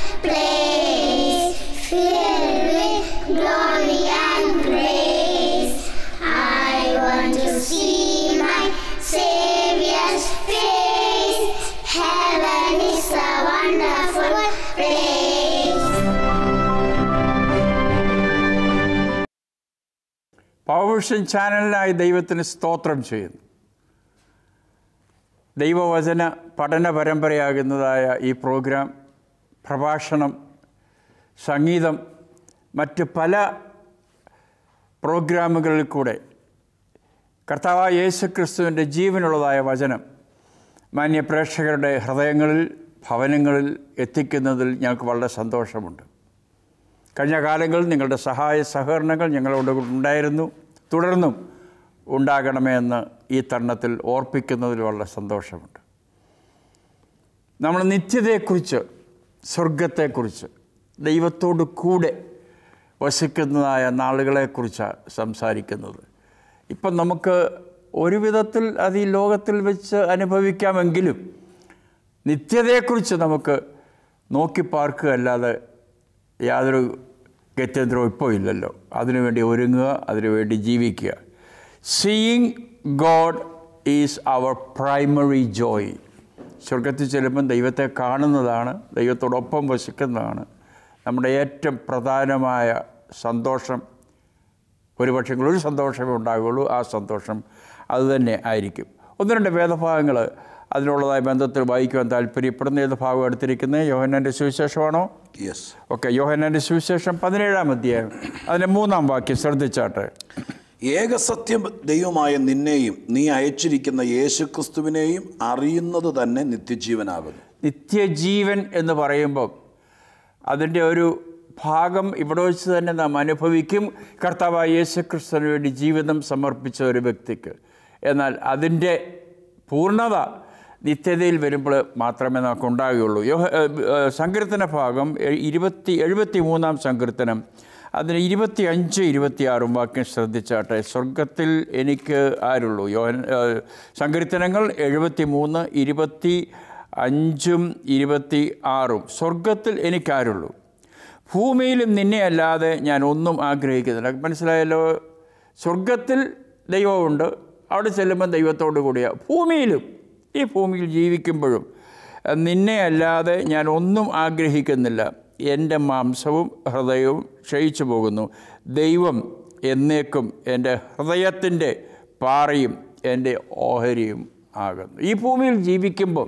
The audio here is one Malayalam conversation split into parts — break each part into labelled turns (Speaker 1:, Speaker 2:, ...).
Speaker 1: place, filled with glory and grace. I want to see my Savior's face. Heaven is a wonderful place.
Speaker 2: പവർഷൻ ചാനലിനായി ദൈവത്തിന് സ്തോത്രം ചെയ്യുന്നു ദൈവവചന പഠന പരമ്പരയാകുന്നതായ ഈ പ്രോഗ്രാം പ്രഭാഷണം സംഗീതം മറ്റ് പല പ്രോഗ്രാമുകളിൽ കൂടെ കർത്താവായ യേശു ക്രിസ്തുവിൻ്റെ ജീവനുള്ളതായ വചനം മാന്യ പ്രേക്ഷകരുടെ ഹൃദയങ്ങളിൽ ഭവനങ്ങളിൽ എത്തിക്കുന്നതിൽ ഞങ്ങൾക്ക് വളരെ സന്തോഷമുണ്ട് കഴിഞ്ഞ കാലങ്ങളിൽ നിങ്ങളുടെ സഹായ സഹകരണങ്ങൾ ഞങ്ങളോട് ഉണ്ടായിരുന്നു തുടർന്നും ഉണ്ടാകണമെന്ന് ഈ തരുണത്തിൽ ഓർപ്പിക്കുന്നതിൽ വളരെ സന്തോഷമുണ്ട് നമ്മൾ നിത്യതയെക്കുറിച്ച് സ്വർഗത്തെക്കുറിച്ച് ദൈവത്തോട് കൂടെ വസിക്കുന്നതായ നാളുകളെക്കുറിച്ചാണ് സംസാരിക്കുന്നത് ഇപ്പം നമുക്ക് ഒരു വിധത്തിൽ അത് ഈ ലോകത്തിൽ വെച്ച് അനുഭവിക്കാമെങ്കിലും നിത്യതയെക്കുറിച്ച് നമുക്ക് നോക്കി പാർക്കുക അല്ലാതെ യാതൊരു ഗത്യന്തരവും ഇപ്പോൾ ഇല്ലല്ലോ അതിനുവേണ്ടി ഒരുങ്ങുക അതിനുവേണ്ടി ജീവിക്കുക seeing God is our primary joy സ്വർഗത്തിൽ ചെല്ലുമ്പം ദൈവത്തെ കാണുന്നതാണ് ദൈവത്തോടൊപ്പം വസിക്കുന്നതാണ് നമ്മുടെ ഏറ്റവും പ്രധാനമായ സന്തോഷം ഒരുപക്ഷെ ഒരു സന്തോഷമേ ഉണ്ടാകുള്ളൂ ആ സന്തോഷം അതുതന്നെ ആയിരിക്കും ഒന്ന് രണ്ട് വേദഭാഗങ്ങൾ അതിനുള്ളതായ ബന്ധത്തിൽ വായിക്കുവാൻ താല്പര്യപ്പെടുന്ന ഏത് ഭാഗം എടുത്തിരിക്കുന്നത് യോഹന്നാൻ്റെ സുവിശേഷമാണോ
Speaker 3: യെസ്
Speaker 2: ഓക്കെ യോഹന്നാൻ്റെ സുവിശേഷം പതിനേഴാം അധ്യായം അതിൻ്റെ മൂന്നാം വാക്യം ശ്രദ്ധിച്ചാട്ടെ
Speaker 3: ഏകസത്യം ദൈവമായ നിന്നെയും നീ അയച്ചിരിക്കുന്ന യേശുക്രിസ്തുവിനെയും അറിയുന്നത് തന്നെ നിത്യജീവനാകുന്നു
Speaker 2: നിത്യജീവൻ എന്ന് പറയുമ്പോൾ അതിൻ്റെ ഒരു ഭാഗം ഇവിടെ വെച്ച് തന്നെ നാം അനുഭവിക്കും കർത്താവായ യേശുക്രിസ്തുവിന് വേണ്ടി ജീവിതം സമർപ്പിച്ച ഒരു വ്യക്തിക്ക് എന്നാൽ അതിൻ്റെ പൂർണ്ണത നിത്യതയിൽ വരുമ്പോൾ മാത്രമേ നമുക്ക് ഉണ്ടാകുകയുള്ളൂ യോഹ ഏഹ്, ഏഹ്, സങ്കീർത്തന ഭാഗം എ- ഇരുപത്തി എഴുപത്തി മൂന്നാം സങ്കീർത്തനം അതിന് ഇരുപത്തി അഞ്ച് ഇരുപത്തിയാറും വാക്യം ശ്രദ്ധിച്ചാട്ടെ സ്വർഗത്തിൽ എനിക്ക് ആരുള്ളൂ യോഹൻ ഏഹ്, സങ്കീർത്തനങ്ങൾ എഴുപത്തി മൂന്ന് ഇരുപത്തി അഞ്ചും ഇരുപത്തി ആറും സ്വർഗത്തിൽ എനിക്കാരുള്ളൂ ഭൂമിയിലും നിന്നെ അല്ലാതെ ഞാൻ ഒന്നും ആഗ്രഹിക്കുന്നില്ല മനസ്സിലായല്ലോ സ്വർഗത്തിൽ ദൈവമുണ്ട് അവിടെ ചെല്ലുമ്പോൾ ദൈവത്തോടു കൂടിയാണ് ഭൂമിയിലും ഈ ഭൂമിയിൽ ജീവിക്കുമ്പോഴും അഹ് നിന്നെ അല്ലാതെ ഞാൻ ഒന്നും ആഗ്രഹിക്കുന്നില്ല എൻ്റെ മാംസവും ഹൃദയവും ക്ഷയിച്ചു പോകുന്നു ദൈവം എന്നേക്കും എൻ്റെ ഹൃദയത്തിൻ്റെ പാറയും എൻ്റെ ഓഹരിയും ആകുന്നു ഈ ഭൂമിയിൽ ജീവിക്കുമ്പോൾ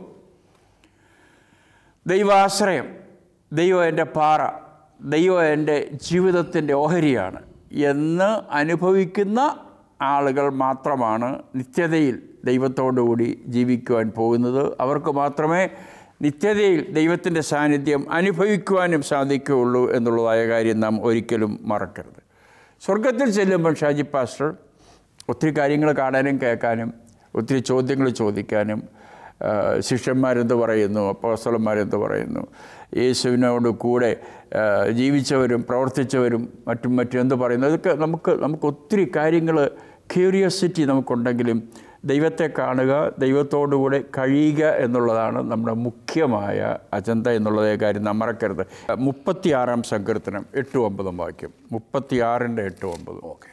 Speaker 2: ദൈവാശ്രയം ദൈവം എൻ്റെ പാറ ദൈവം എൻ്റെ ജീവിതത്തിൻ്റെ ഓഹരിയാണ് എന്ന് അനുഭവിക്കുന്ന ആളുകൾ മാത്രമാണ് നിത്യതയിൽ ദൈവത്തോടുകൂടി ജീവിക്കുവാൻ പോകുന്നത് അവർക്ക് മാത്രമേ നിത്യതയിൽ ദൈവത്തിൻ്റെ സാന്നിധ്യം അനുഭവിക്കുവാനും സാധിക്കുകയുള്ളൂ എന്നുള്ളതായ കാര്യം നാം ഒരിക്കലും മറക്കരുത് സ്വർഗത്തിൽ ചെല്ലുമ്പോൾ ഷാജി പാസ്റ്റർ ഒത്തിരി കാര്യങ്ങൾ കാണാനും കേൾക്കാനും ഒത്തിരി ചോദ്യങ്ങൾ ചോദിക്കാനും ആ, ശിഷ്യന്മാരെന്ത് പറയുന്നു അപ്പോസ്തലന്മാരെന്ത് പറയുന്നു യേശുവിനോട് കൂടെ ആ, ജീവിച്ചവരും പ്രവർത്തിച്ചവരും മറ്റും മറ്റും എന്ത് പറയുന്നു അതൊക്കെ നമുക്ക് നമുക്ക് ഒത്തിരി കാര്യങ്ങൾ ക്യൂരിയോസിറ്റി നമുക്കുണ്ടെങ്കിലും ദൈവത്തെ കാണുക ദൈവത്തോടുകൂടെ കഴിയുക എന്നുള്ളതാണ് നമ്മുടെ മുഖ്യമായ അജണ്ട എന്നുള്ളതേ കാര്യം നാം മറക്കരുത് മുപ്പത്തിയാറാം സങ്കീർത്തനം എട്ട് ഒമ്പതും വാക്യം മുപ്പത്തിയാറിൻ്റെ എട്ട് ഒമ്പതും
Speaker 3: ഓക്കെ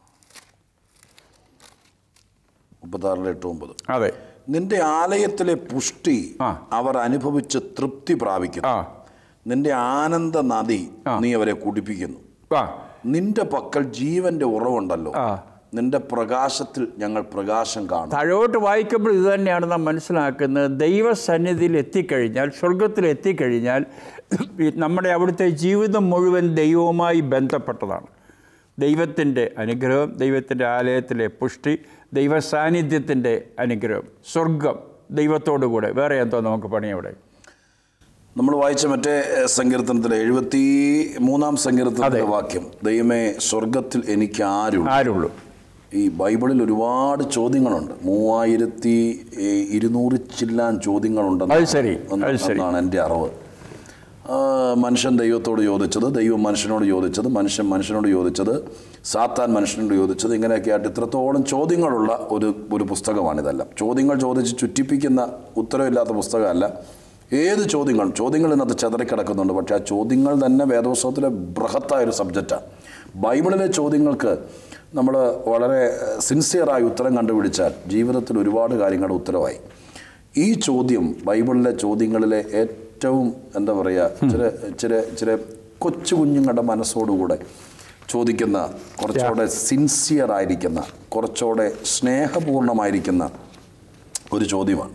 Speaker 3: മുപ്പത്താറിൽ എട്ട് ഒമ്പത്
Speaker 2: അതെ
Speaker 3: നിന്റെ ആലയത്തിലെ പുഷ്ടി
Speaker 2: ആ.
Speaker 3: അവർ അനുഭവിച്ച് തൃപ്തി പ്രാപിക്കുന്നു
Speaker 2: ആ
Speaker 3: നിന്റെ ആനന്ദ നദി
Speaker 2: ആ.
Speaker 3: നീ അവരെ കുടിപ്പിക്കുന്നു
Speaker 2: ആ
Speaker 3: നിന്റെ പക്കൽ ജീവന്റെ ഉറവുണ്ടല്ലോ
Speaker 2: ആ.
Speaker 3: നിന്റെ പ്രകാശത്തിൽ ഞങ്ങൾ പ്രകാശം കാണും
Speaker 2: താഴോട്ട് വായിക്കുമ്പോൾ ഇത് തന്നെയാണ് നാം മനസ്സിലാക്കുന്നത് ദൈവസന്നിധിയിൽ എത്തിക്കഴിഞ്ഞാൽ സ്വർഗത്തിൽ എത്തിക്കഴിഞ്ഞാൽ ഈ നമ്മുടെ അവിടുത്തെ ജീവിതം മുഴുവൻ ദൈവവുമായി ബന്ധപ്പെട്ടതാണ് ദൈവത്തിൻ്റെ അനുഗ്രഹം ദൈവത്തിൻ്റെ ആലയത്തിലെ പുഷ്ടി ദൈവ സാന്നിധ്യത്തിൻ്റെ അനുഗ്രഹം സ്വർഗം ദൈവത്തോടു കൂടെ വേറെ എന്തോ നമുക്ക് പണി അവിടെ
Speaker 3: നമ്മൾ വായിച്ച മറ്റേ എഹ്, സങ്കീർത്തനത്തിലെ എഴുപത്തി മൂന്നാം സങ്കീർത്തനത്തിലെ
Speaker 2: അതെ.
Speaker 3: വാക്യം ദൈവമേ സ്വർഗത്തിൽ എനിക്ക് ആരുള്ളൂ
Speaker 2: ആരുള്ളൂ
Speaker 3: ഈ ബൈബിളിൽ ഒരുപാട് ചോദ്യങ്ങളുണ്ട് മൂവായിരത്തി ഏഹ്, ഇരുന്നൂറ് ചില്ലാൻ ചോദ്യങ്ങളുണ്ടെന്ന്
Speaker 2: അത് ശരി, അത് ശരി.
Speaker 3: എന്നാണ് എൻ്റെ അറിവ് ആ, മനുഷ്യൻ ദൈവത്തോട് ചോദിച്ചത് ദൈവം മനുഷ്യനോട് ചോദിച്ചത് മനുഷ്യൻ മനുഷ്യനോട് ചോദിച്ചത് സാത്താൻ മനുഷ്യനോട് ചോദിച്ചത് ഇങ്ങനെയൊക്കെ ആയിട്ട് ഇത്രത്തോളം ചോദ്യങ്ങളുള്ള ഒരു ഒരു പുസ്തകമാണിതെല്ലാം ചോദ്യങ്ങൾ ചോദിച്ച് ചുറ്റിപ്പിക്കുന്ന ഉത്തരവില്ലാത്ത പുസ്തകമല്ല ഏത് ചോദ്യങ്ങൾ ചോദ്യങ്ങൾ ഇന്നത്തെ ചെതറിക്കിടക്കുന്നുണ്ട് പക്ഷേ ആ ചോദ്യങ്ങൾ തന്നെ വേദോത്സവത്തിലെ ബൃഹത്തായ ഒരു സബ്ജക്റ്റാണ് ബൈബിളിലെ ചോദ്യങ്ങൾക്ക് നമ്മൾ വളരെ സിൻസിയറായി ഉത്തരം കണ്ടുപിടിച്ചാൽ ജീവിതത്തിൽ ഒരുപാട് കാര്യങ്ങളുടെ ഉത്തരവായി ഈ ചോദ്യം ബൈബിളിലെ ചോദ്യങ്ങളിലെ ഏറ്റവും എന്താ പറയുക ചില ചില ചില കൊച്ചു കുഞ്ഞുങ്ങളുടെ മനസ്സോടുകൂടെ ചോദിക്കുന്ന കുറച്ചുകൂടെ സിൻസിയർ ആയിരിക്കുന്ന കുറച്ചുകൂടെ സ്നേഹപൂർണ്ണമായിരിക്കുന്ന ഒരു ചോദ്യമാണ്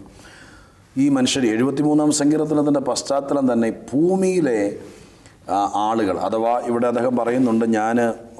Speaker 3: ഈ മനുഷ്യർ എഴുപത്തിമൂന്നാം സങ്കീർത്തനത്തിൻ്റെ പശ്ചാത്തലം തന്നെ ഭൂമിയിലെ ആ, ആളുകൾ അഥവാ ഇവിടെ അദ്ദേഹം പറയുന്നുണ്ട് ഞാൻ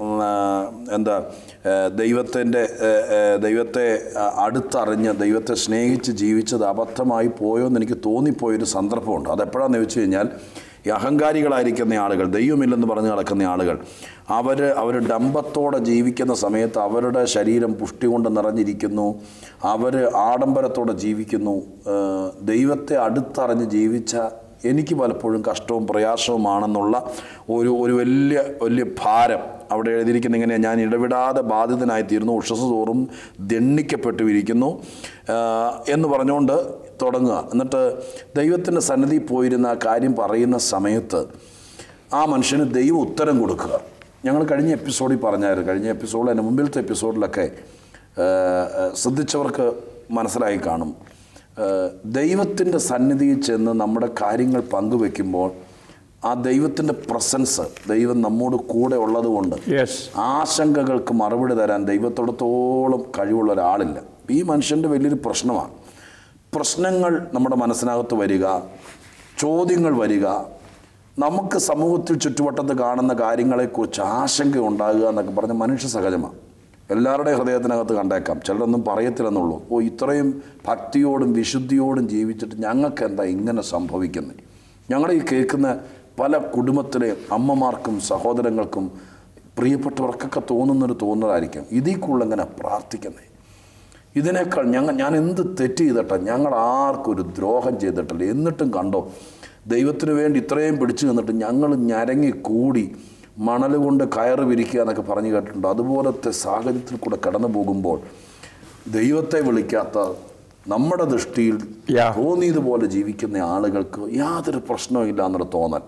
Speaker 3: എന്താ ദൈവത്തിൻ്റെ ദൈവത്തെ ആ, അടുത്തറിഞ്ഞ് ദൈവത്തെ സ്നേഹിച്ച് ജീവിച്ചത് അബദ്ധമായി പോയോ എന്ന് എനിക്ക് തോന്നിപ്പോയൊരു സന്ദർഭമുണ്ട് അതെപ്പോഴാണെന്ന് ചോദിച്ചു കഴിഞ്ഞാൽ ഈ അഹങ്കാരികളായിരിക്കുന്ന ആളുകൾ ദൈവമില്ലെന്ന് പറഞ്ഞ് നടക്കുന്ന ആളുകൾ അവർ അവർ ഡംബത്തോടെ ജീവിക്കുന്ന സമയത്ത് അവരുടെ ശരീരം പുഷ്ടി കൊണ്ട് നിറഞ്ഞിരിക്കുന്നു അവർ ആഡംബരത്തോടെ ജീവിക്കുന്നു ഏഹ് ദൈവത്തെ അടുത്തറിഞ്ഞ് ജീവിച്ച എനിക്ക് പലപ്പോഴും കഷ്ടവും പ്രയാസവുമാണെന്നുള്ള ഒരു ഒരു വലിയ വലിയ ഭാരം അവിടെ എഴുതിയിരിക്കുന്ന ഇങ്ങനെ ഞാൻ ഇടവിടാതെ ബാധിതനായി തീരുന്നു ഉഷസ് തോറും ദണ്ണിക്കപ്പെട്ടു ഇരിക്കുന്നു ആഹ് എന്ന് പറഞ്ഞുകൊണ്ട് തുടങ്ങുക എന്നിട്ട് ദൈവത്തിൻ്റെ സന്നിധി പോയിരുന്ന ആ കാര്യം പറയുന്ന സമയത്ത് ആ മനുഷ്യന് ദൈവം ഉത്തരം കൊടുക്കുക ഞങ്ങൾ കഴിഞ്ഞ എപ്പിസോഡിൽ പറഞ്ഞായിരുന്നു കഴിഞ്ഞ എപ്പിസോഡിൽ അതിൻ്റെ മുമ്പിലത്തെ എപ്പിസോഡിലൊക്കെ ആഹ്, ആഹ്, ശ്രദ്ധിച്ചവർക്ക് മനസ്സിലായി കാണും ദൈവത്തിൻ്റെ സന്നിധിയിൽ ചെന്ന് നമ്മുടെ കാര്യങ്ങൾ പങ്കുവെക്കുമ്പോൾ ആ ദൈവത്തിൻ്റെ പ്രസൻസ് ദൈവം നമ്മോട് കൂടെ ഉള്ളതുകൊണ്ട്
Speaker 2: യെസ്
Speaker 3: ആശങ്കകൾക്ക് മറുപടി തരാൻ ദൈവത്തോടത്തോളം കഴിവുള്ള ഒരാളില്ല ഈ മനുഷ്യൻ്റെ വലിയൊരു പ്രശ്നമാണ് പ്രശ്നങ്ങൾ നമ്മുടെ മനസ്സിനകത്ത് വരിക ചോദ്യങ്ങൾ വരിക നമുക്ക് സമൂഹത്തിൽ ചുറ്റുവട്ടത്ത് കാണുന്ന കാര്യങ്ങളെക്കുറിച്ച് ആശങ്ക ഉണ്ടാകുക എന്നൊക്കെ പറഞ്ഞ മനുഷ്യ സഹജമാണ് എല്ലാവരുടെയും ഹൃദയത്തിനകത്ത് കണ്ടേക്കാം ചിലരൊന്നും പറയത്തില്ലെന്നുള്ളൂ ഓ ഇത്രയും ഭക്തിയോടും വിശുദ്ധിയോടും ജീവിച്ചിട്ട് ഞങ്ങൾക്ക് എന്താ ഇങ്ങനെ സംഭവിക്കുന്നത് ഞങ്ങളുടെ ഈ കേൾക്കുന്ന പല കുടുംബത്തിലെ അമ്മമാർക്കും സഹോദരങ്ങൾക്കും പ്രിയപ്പെട്ടവർക്കൊക്കെ തോന്നുന്നൊരു തോന്നലായിരിക്കും ഇതിൽ കൂടുതൽ എങ്ങനെ പ്രാർത്ഥിക്കുന്നത് ഇതിനേക്കാൾ ഞങ്ങൾ ഞാൻ എന്ത് തെറ്റ് ചെയ്തിട്ടാ ഞങ്ങൾ ആർക്കും ഒരു ദ്രോഹം ചെയ്തിട്ടില്ല എന്നിട്ടും കണ്ടോ ദൈവത്തിന് വേണ്ടി ഇത്രയും പിടിച്ചു നിന്നിട്ട് ഞങ്ങൾ ഞരങ്ങി കൂടി മണൽ കൊണ്ട് കയറ് വിരിക്കുക എന്നൊക്കെ പറഞ്ഞു കേട്ടിട്ടുണ്ട് അതുപോലത്തെ സാഹചര്യത്തിൽ കൂടെ കടന്നു പോകുമ്പോൾ ദൈവത്തെ വിളിക്കാത്ത നമ്മുടെ ദൃഷ്ടിയിൽ
Speaker 2: Yeah.
Speaker 3: തോന്നിയതുപോലെ ജീവിക്കുന്ന ആളുകൾക്ക് യാതൊരു പ്രശ്നവും ഇല്ല എന്നൊരു തോന്നൽ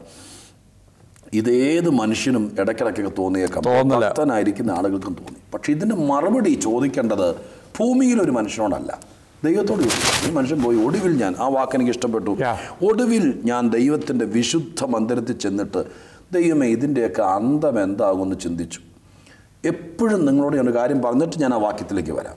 Speaker 3: ഇതേത് മനുഷ്യനും ഇടയ്ക്കിടയ്ക്കൊക്കെ തോന്നിയേക്കാം
Speaker 2: തോന്നല.
Speaker 3: ഭക്തനായിരിക്കുന്ന ആളുകൾക്കും തോന്നി പക്ഷെ ഇതിന് മറുപടി ചോദിക്കേണ്ടത് ഭൂമിയിൽ ഒരു മനുഷ്യനോടല്ല ദൈവത്തോട് ചോദിക്കും. ഈ മനുഷ്യൻ പോയി ഒടുവിൽ ഞാൻ ആ വാക്ക് എനിക്ക് ഇഷ്ടപ്പെട്ടു
Speaker 2: Yeah.
Speaker 3: ഒടുവിൽ ഞാൻ ദൈവത്തിൻ്റെ വിശുദ്ധ മന്ദിരത്തിൽ ചെന്നിട്ട് ദൈവമേ ഇതിൻ്റെയൊക്കെ അന്തം എന്താകുമെന്ന് ചിന്തിച്ചു എപ്പോഴും നിങ്ങളോട് ഞാൻ ഒരു കാര്യം പറഞ്ഞിട്ട് ഞാൻ ആ വാക്യത്തിലേക്ക് വരാം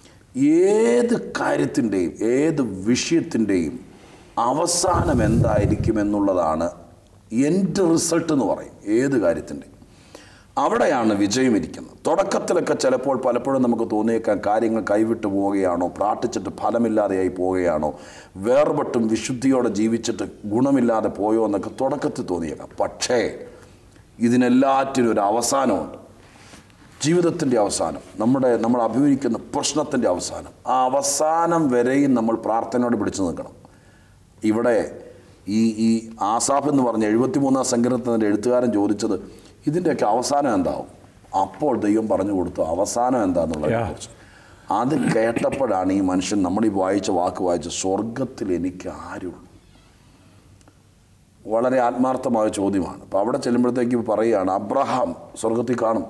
Speaker 3: ഏത് കാര്യത്തിൻ്റെയും ഏത് വിഷയത്തിൻ്റെയും അവസാനം എന്തായിരിക്കും എന്നുള്ളതാണ് എൻ്റെ റിസൾട്ട് എന്ന് പറയും ഏത് കാര്യത്തിൻ്റെയും അവിടെയാണ് വിജയം ഇരിക്കുന്നത് തുടക്കത്തിലൊക്കെ ചിലപ്പോൾ പലപ്പോഴും നമുക്ക് തോന്നിയേക്കാം കാര്യങ്ങൾ കൈവിട്ടു പോവുകയാണോ പ്രാർത്ഥിച്ചിട്ട് ഫലമില്ലാതെയായി പോവുകയാണോ വേർപെട്ടും വിശുദ്ധിയോടെ ജീവിച്ചിട്ട് ഗുണമില്ലാതെ പോയോ എന്നൊക്കെ തുടക്കത്തിൽ തോന്നിയേക്കാം പക്ഷേ ഇതിനെല്ലാറ്റിനും ഒരു അവസാനമുണ്ട് ജീവിതത്തിൻ്റെ അവസാനം നമ്മുടെ നമ്മൾ അഭിമുഖിക്കുന്ന പ്രശ്നത്തിൻ്റെ അവസാനം ആ അവസാനം വരെയും നമ്മൾ പ്രാർത്ഥനയോട് പിടിച്ചു നിൽക്കണം ഇവിടെ ഈ ഈ ആസാഫ് എന്ന് പറഞ്ഞ എഴുപത്തിമൂന്നാം സങ്കീർത്തനത്തിൻ്റെ എഴുത്തുകാരൻ ചോദിച്ചത് ഇതിൻ്റെയൊക്കെ അവസാനം എന്താവും അപ്പോൾ ദൈവം പറഞ്ഞു കൊടുത്തു അവസാനം എന്താന്നുള്ളതിനെ കുറിച്ച് അത് കേട്ടപ്പോഴാണ് ഈ മനുഷ്യൻ നമ്മൾ ഈ വായിച്ച വാക്ക് വായിച്ച സ്വർഗത്തിൽ എനിക്ക് ആരുള്ളൂ വളരെ ആത്മാർത്ഥമായ ചോദ്യമാണ് അപ്പോൾ അവിടെ ചെല്ലുമ്പോഴത്തേക്ക് പറയുകയാണ് അബ്രഹാം സ്വർഗത്തിൽ കാണും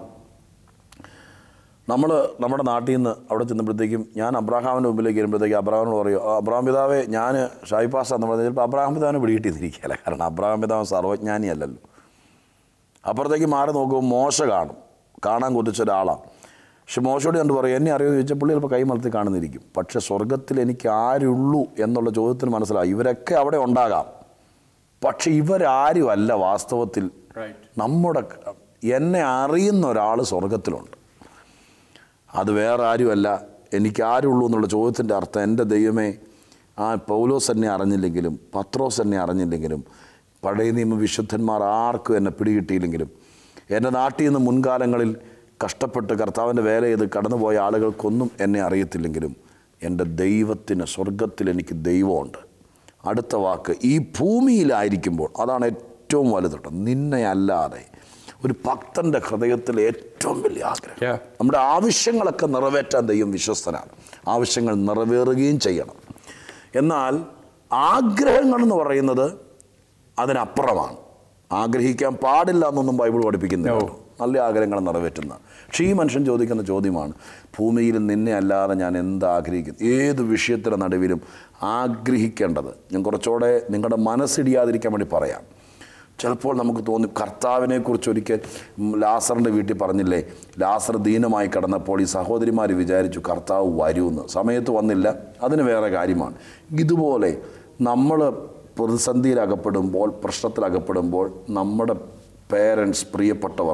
Speaker 3: നമ്മൾ നമ്മുടെ നാട്ടിൽ നിന്ന് അവിടെ ചെന്നപ്പോഴത്തേക്കും ഞാൻ അബ്രാഹാമിൻ്റെ മുമ്പിലേക്ക് വരുമ്പോഴത്തേക്ക് അബ്രാഹാമിനോട് പറയും "ആ, അബ്രാഹാം പിതാവേ ഞാൻ ഷായി പാസ് എന്ന് പറഞ്ഞാൽ ചിലപ്പോൾ അബ്രാഹാം പിതാവിനെ പിടികിട്ടിയിരിക്കുകയല്ല കാരണം അബ്രാഹാം പിതാവ് സർവജ്ഞാനിയല്ലല്ലോ അപ്പുറത്തേക്ക് മാറി നോക്കുമ്പോൾ മോശ കാണും കാണാൻ കൊതിച്ച ഒരാളാണ് പക്ഷെ മോശയോട് കണ്ട് പറയും എന്നെ അറിയുമെന്ന് ചോദിച്ചാൽ പുള്ളി ചിലപ്പോൾ കൈ മലത്തി കാണുന്നിരിക്കും പക്ഷെ സ്വർഗത്തിൽ എനിക്ക് ആരുള്ളൂ എന്നുള്ള ചോദ്യത്തിന് മനസ്സിലായി ഇവരൊക്കെ അവിടെ ഉണ്ടാകാം പക്ഷെ ഇവരാരും അല്ല വാസ്തവത്തിൽ നമ്മുടെ എന്നെ അറിയുന്ന ഒരാൾ സ്വർഗത്തിലുണ്ട് അത് വേറെ ആരുമല്ല എനിക്ക് ആരുള്ളൂ എന്നുള്ള ചോദ്യത്തിൻ്റെ അർത്ഥം എൻ്റെ ദൈവമേ ആ പൗലോസ് എന്നെ അറിഞ്ഞില്ലെങ്കിലും പത്രോസ് എന്നെ അറിഞ്ഞില്ലെങ്കിലും പഴയ നിയമ വിശുദ്ധന്മാർ ആർക്കും എന്നെ പിടികിട്ടിയില്ലെങ്കിലും എൻ്റെ നാട്ടിൽ നിന്ന് മുൻകാലങ്ങളിൽ കഷ്ടപ്പെട്ട് കർത്താവിൻ്റെ വേല ചെയ്ത് കടന്നുപോയ ആളുകൾക്കൊന്നും എന്നെ അറിയത്തില്ലെങ്കിലും എൻ്റെ ദൈവത്തിന് സ്വർഗത്തിൽ എനിക്ക് ദൈവമുണ്ട് അടുത്ത വാക്ക് ഈ ഭൂമിയിലായിരിക്കുമ്പോൾ അതാണ് ഏറ്റവും വലുതട്ടോ നിന്നെ അല്ലാതെ ഒരു ഭക്തൻ്റെ ഹൃദയത്തിൽ ഏറ്റവും വലിയ ആഗ്രഹം
Speaker 2: Yeah.
Speaker 3: നമ്മുടെ ആവശ്യങ്ങളൊക്കെ നിറവേറ്റാൻ ദൈവം വിശ്വസ്തനാണ് ആവശ്യങ്ങൾ നിറവേറുകയും ചെയ്യണം എന്നാൽ ആഗ്രഹങ്ങൾ എന്ന് പറയുന്നത് അതിനപ്പുറമാണ് ആഗ്രഹിക്കാൻ പാടില്ല എന്നൊന്നും ബൈബിൾ പഠിപ്പിക്കുന്നില്ല നല്ല ആഗ്രഹങ്ങൾ നിറവേറ്റുന്ന പക്ഷേ ഈ മനുഷ്യൻ ചോദിക്കുന്ന ചോദ്യമാണ് ഭൂമിയിൽ നിന്നെ അല്ലാതെ ഞാൻ എന്ത് ആഗ്രഹിക്കുന്നു ഏത് വിഷയത്തിൻ്റെ നടുവിലും ആഗ്രഹിക്കേണ്ടത് ഞാൻ കുറച്ചുകൂടെ നിങ്ങളുടെ മനസ്സിടിയാതിരിക്കാൻ വേണ്ടി പറയാം ചിലപ്പോൾ നമുക്ക് തോന്നി കർത്താവിനെ കുറിച്ച് ഒരിക്കൽ ഉം, ലാസറിൻ്റെ വീട്ടിൽ പറഞ്ഞില്ലേ ലാസർ ദീനമായി കിടന്നപ്പോൾ ഈ സഹോദരിമാർ വിചാരിച്ചു കർത്താവ് വരുമെന്ന് സമയത്ത് വന്നില്ല അതിന് വേറെ കാര്യമാണ് ഇതുപോലെ നമ്മൾ പ്രതിസന്ധിയിലകപ്പെടുമ്പോൾ പ്രശ്നത്തിലകപ്പെടുമ്പോൾ നമ്മുടെ പേരൻസ് പ്രിയപ്പെട്ടവർ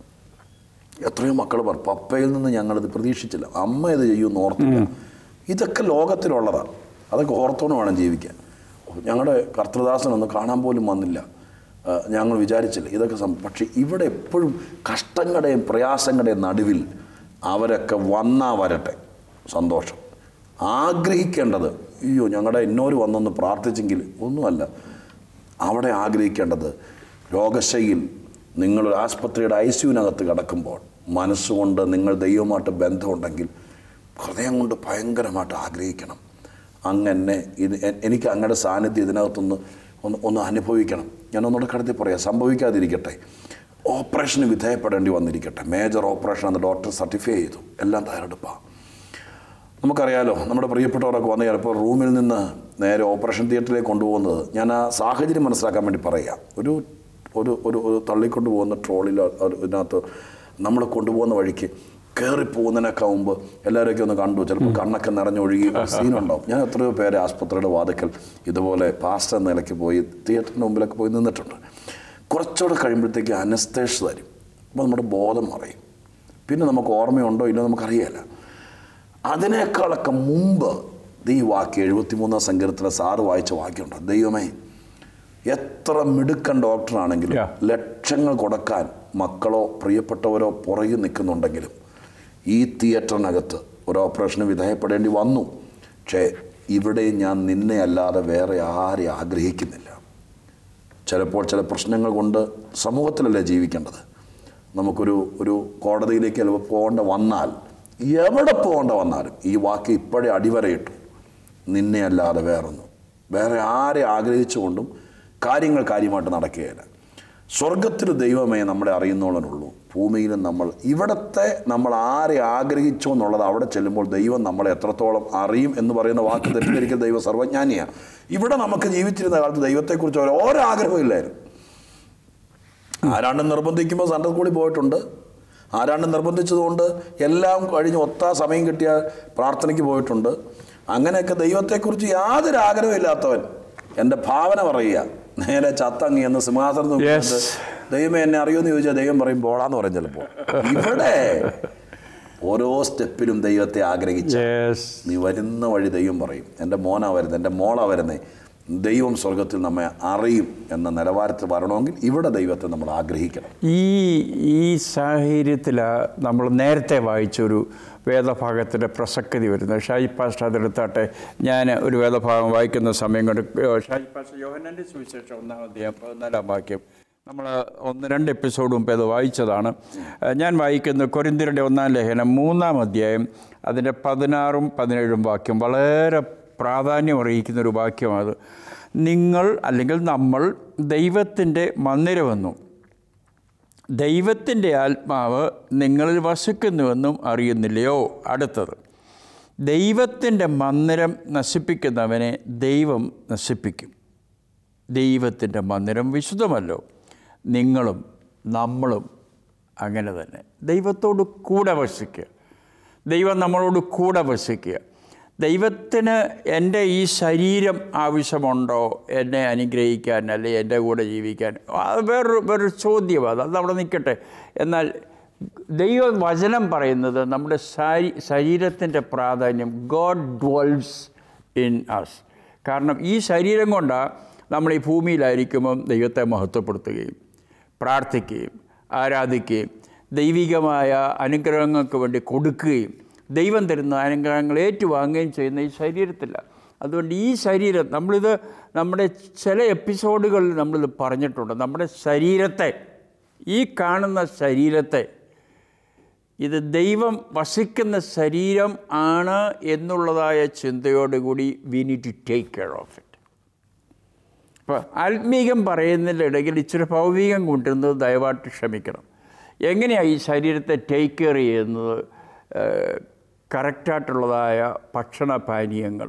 Speaker 3: എത്രയോ മക്കൾ പറഞ്ഞു പപ്പയിൽ നിന്ന് ഞങ്ങളിത് പ്രതീക്ഷിച്ചില്ല അമ്മ ഇത് ചെയ്യുമെന്ന് ഓർത്തില്ല ഇതൊക്കെ ലോകത്തിലുള്ളതാണ് അതൊക്കെ ഓർത്തോണ്ട് വേണം ജീവിക്കാൻ ഞങ്ങളുടെ കർത്തൃദാസനൊന്നും കാണാൻ പോലും വന്നില്ല ആ, ഞങ്ങൾ വിചാരിച്ചില്ല ഇതൊക്കെ സം പക്ഷേ ഇവിടെ എപ്പോഴും കഷ്ടങ്ങളുടെയും പ്രയാസങ്ങളുടെയും നടുവിൽ അവരൊക്കെ വന്നാ വരട്ടെ സന്തോഷം ആഗ്രഹിക്കേണ്ടത് അയ്യോ ഞങ്ങളുടെ ഇന്നോര് വന്നൊന്ന് പ്രാർത്ഥിച്ചെങ്കിൽ ഒന്നുമല്ല അവിടെ ആഗ്രഹിക്കേണ്ടത് രോഗശയിൽ നിങ്ങൾ ഒരു ആസ്പത്രിയുടെ ഐ സിയുവിനകത്ത് കിടക്കുമ്പോൾ മനസ്സുകൊണ്ട് നിങ്ങൾ ദൈവമായിട്ട് ബന്ധമുണ്ടെങ്കിൽ ഹൃദയം കൊണ്ട് ഭയങ്കരമായിട്ട് ആഗ്രഹിക്കണം അങ്ങനെ ഇത് എ- എനിക്ക് അങ്ങയുടെ സാന്നിധ്യം ഇതിനകത്തൊന്ന് ഒന്ന് ഒന്ന് അനുഭവിക്കണം ഞാനൊന്നുകൂടെ കടത്തി പറയാം സംഭവിക്കാതിരിക്കട്ടെ ഓപ്പറേഷന് വിധേയപ്പെടേണ്ടി വന്നിരിക്കട്ടെ മേജർ ഓപ്പറേഷൻ എന്ന് ഡോക്ടർ സർട്ടിഫൈ ചെയ്തു എല്ലാം തയ്യാറെടുപ്പാണ് നമുക്കറിയാലോ നമ്മുടെ പ്രിയപ്പെട്ടവരൊക്കെ വന്ന് ചിലപ്പോൾ റൂമിൽ നിന്ന് നേരെ ഓപ്പറേഷൻ തിയേറ്ററിലേക്ക് കൊണ്ടുപോകുന്നത് ഞാൻ ആ സാഹചര്യം മനസ്സിലാക്കാൻ വേണ്ടി പറയാം ഒരു ഒരു ഒരു ഒരു തള്ളിക്കൊണ്ട് പോകുന്ന ട്രോളിൽ ഇതിനകത്ത് നമ്മൾ കൊണ്ടുപോകുന്ന വഴിക്ക് കയറി പോകുന്നതിനൊക്കെ മുമ്പ് എല്ലാവരെയൊക്കെ ഒന്ന് കണ്ടു ചിലപ്പോൾ കണ്ണൊക്കെ നിറഞ്ഞൊഴുകി സീനുണ്ടാവും ഞാൻ എത്രയോ പേരെ ആസ്പത്രിയുടെ വാതിക്കൽ ഇതുപോലെ പാസ്റ്റർ എന്ന നിലയ്ക്ക് പോയി തിയേറ്ററിൻ്റെ മുമ്പിലൊക്കെ പോയി നിന്നിട്ടുണ്ട് കുറച്ചുകൂടെ കഴിയുമ്പോഴത്തേക്ക് അനസ്തേഷ് തരും അപ്പോൾ നമ്മുടെ ബോധം മറയും പിന്നെ നമുക്ക് ഓർമ്മയുണ്ടോ ഇല്ലയോ നമുക്കറിയാല അതിനേക്കാളൊക്കെ മുമ്പ് ഈ വാക്യം എഴുപത്തിമൂന്നാം സങ്കീർത്തന സാറ് വായിച്ച വാക്യമുണ്ട് ദൈവമേ എത്ര മിടുക്കൻ ഡോക്ടറാണെങ്കിലും
Speaker 2: Yeah.
Speaker 3: ലക്ഷങ്ങൾ കൊടുക്കാൻ മക്കളോ പ്രിയപ്പെട്ടവരോ പുറകിൽ നിൽക്കുന്നുണ്ടെങ്കിലും ഈ തിയേറ്ററിനകത്ത് ഒരു ഓപ്പറേഷന് വിധേയപ്പെടേണ്ടി വന്നു പക്ഷേ ഇവിടെ ഞാൻ നിന്നെ അല്ലാതെ വേറെ ആരെ ആഗ്രഹിക്കുന്നില്ല ചിലപ്പോൾ ചില പ്രശ്നങ്ങൾ കൊണ്ട് സമൂഹത്തിലല്ലേ ജീവിക്കേണ്ടത് നമുക്കൊരു ഒരു കോടതിയിലേക്ക് ചിലപ്പോൾ പോകേണ്ട വന്നാൽ എവിടെ പോകേണ്ട വന്നാലും ഈ വാക്ക് ഇപ്പോഴേ അടിവരയിട്ടു നിന്നെ അല്ലാതെ വേറൊന്നും വേറെ ആരെ ആഗ്രഹിച്ചുകൊണ്ടും കാര്യങ്ങൾ കാര്യമായിട്ട് നടക്കുകയില്ല സ്വർഗത്തിൽ ദൈവമേ നമ്മളെ അറിയുന്നോളനുള്ളൂ ഭൂമിയിലും നമ്മൾ ഇവിടത്തെ നമ്മൾ ആരെ ആഗ്രഹിച്ചോ എന്നുള്ളത് അവിടെ ചെല്ലുമ്പോൾ ദൈവം നമ്മളെ എത്രത്തോളം അറിയും എന്ന് പറയുന്ന വാക്ക് തെറ്റിദ്ധരിക്കൽ ദൈവം സർവജ്ഞാനിയാണ് ഇവിടെ നമുക്ക് ജീവിച്ചിരുന്ന കാലത്ത് ദൈവത്തെക്കുറിച്ച് ഒരു ഓരോ ആഗ്രഹമില്ലായിരുന്നു ആരാണ്ട് നിർബന്ധിക്കുമ്പോൾ സൺഡേ സ്കൂളിൽ പോയിട്ടുണ്ട് ആരാണ്ട് നിർബന്ധിച്ചതുകൊണ്ട് എല്ലാം കഴിഞ്ഞ് ഒത്ത സമയം കിട്ടിയ പ്രാർത്ഥനയ്ക്ക് പോയിട്ടുണ്ട് അങ്ങനെയൊക്കെ ദൈവത്തെക്കുറിച്ച് യാതൊരു ആഗ്രഹമില്ലാത്തവൻ എൻ്റെ ഭാവന പറയുക നേരെ ചത്തങ്ങി എന്ന് സിംഹാസനം
Speaker 2: Yes.
Speaker 3: ദൈവം എന്നെ അറിയുമെന്ന് ചോദിച്ചാൽ ദൈവം പറയും പോളാന്ന് പറയും ചിലപ്പോൾ ഇവിടെ ഓരോ സ്റ്റെപ്പിലും ദൈവത്തെ ആഗ്രഹിച്ച
Speaker 2: യെസ്
Speaker 3: നീ വരുന്ന വഴി ദൈവം പറയും എൻ്റെ മോനാ വരുന്നത് എൻ്റെ മോളാ വരുന്നത് ദൈവം സ്വർഗത്തിൽ നമ്മെ അറിയും എന്ന നിലവാരത്തിൽ വരണമെങ്കിൽ ഇവിടെ ദൈവത്തെ നമ്മൾ ആഗ്രഹിക്കണം
Speaker 2: ഈ ഈ സാഹചര്യത്തിലാണ് നമ്മൾ നേരത്തെ വായിച്ചൊരു വേദഭാഗത്തിൻ്റെ പ്രസക്തി വരുന്നത് ഷാജി പാസ്റ്റർ അതെടുത്താട്ടെ ഞാൻ ഒരു വേദഭാഗം വായിക്കുന്ന സമയം കൊണ്ട് ഷാജി പാസ്റ്റർ യോഹനൻ്റെ സുവിശേഷം ഒന്നാം അധ്യായം പതിനാലാം വാക്യം നമ്മൾ ഒന്ന് രണ്ട് എപ്പിസോഡ് മുമ്പ് അത് വായിച്ചതാണ് ഏഹ് ഞാൻ വായിക്കുന്ന കൊരിന്തിരുടെ ഒന്നാം ലേഖനം മൂന്നാം അധ്യായം അതിൻ്റെ പതിനാറും പതിനേഴും വാക്യം വളരെ പ്രാധാന്യം അറിയിക്കുന്ന ഒരു വാക്യമാണ് നിങ്ങൾ അല്ലെങ്കിൽ നമ്മൾ ദൈവത്തിൻ്റെ മന്ദിരമെന്നും ദൈവത്തിൻ്റെ ആത്മാവ് നിങ്ങളിൽ വസിക്കുന്നുവെന്നും അറിയുന്നില്ലയോ അടുത്തത് ദൈവത്തിൻ്റെ മന്ദിരം നശിപ്പിക്കുന്നവനെ ദൈവം നശിപ്പിക്കും ദൈവത്തിൻ്റെ മന്ദിരം വിശുദ്ധമല്ലോ നിങ്ങളും നമ്മളും അങ്ങനെ തന്നെ ദൈവത്തോട് കൂടെ വസിക്കുക ദൈവം നമ്മളോട് കൂടെ വസിക്കുക ദൈവത്തിന് എൻ്റെ ഈ ശരീരം ആവശ്യമുണ്ടോ എന്നെ അനുഗ്രഹിക്കാൻ അല്ലെങ്കിൽ എൻ്റെ കൂടെ ജീവിക്കാൻ അത് വേറൊരു വേറൊരു ചോദ്യമാണ് അത് അവിടെ നിൽക്കട്ടെ എന്നാൽ ദൈവ വചനം പറയുന്നത് നമ്മുടെ ശരീ ശരീരത്തിൻ്റെ പ്രാധാന്യം ഗോഡ് ഡ്വൽസ് ഇൻ അസ് കാരണം ഈ ശരീരം കൊണ്ടാണ് നമ്മൾ ഈ ഭൂമിയിലായിരിക്കുമ്പം ദൈവത്തെ മഹത്വപ്പെടുത്തുകയും പ്രാർത്ഥിക്കുകയും ആരാധിക്കുകയും ദൈവികമായ അനുഗ്രഹങ്ങൾക്ക് വേണ്ടി കൊടുക്കുകയും ദൈവം തരുന്ന അനുഗ്രഹങ്ങൾ ഏറ്റുവാങ്ങുകയും ചെയ്യുന്ന ഈ ശരീരത്തില്ല അതുകൊണ്ട് ഈ ശരീരം നമ്മളിത് നമ്മുടെ ചില എപ്പിസോഡുകളിൽ നമ്മളിത് പറഞ്ഞിട്ടുണ്ട് നമ്മുടെ ശരീരത്തെ ഈ കാണുന്ന ശരീരത്തെ ഇത് ദൈവം വസിക്കുന്ന ശരീരം ആണ് എന്നുള്ളതായ ചിന്തയോടുകൂടി we need to take care of it അപ്പോൾ ആത്മീകം പറയുന്നതിൻ്റെ ഇടയിൽ ഇച്ചിരി ഭൗതികം കൊണ്ടുവരുന്നത് ദയവായിട്ട് ക്ഷമിക്കണം എങ്ങനെയാണ് ഈ ശരീരത്തെ ടേക്ക് കെയർ ചെയ്യുന്നത് ഏഹ്, കറക്റ്റായിട്ടുള്ളതായ ഭക്ഷണപാനീയങ്ങൾ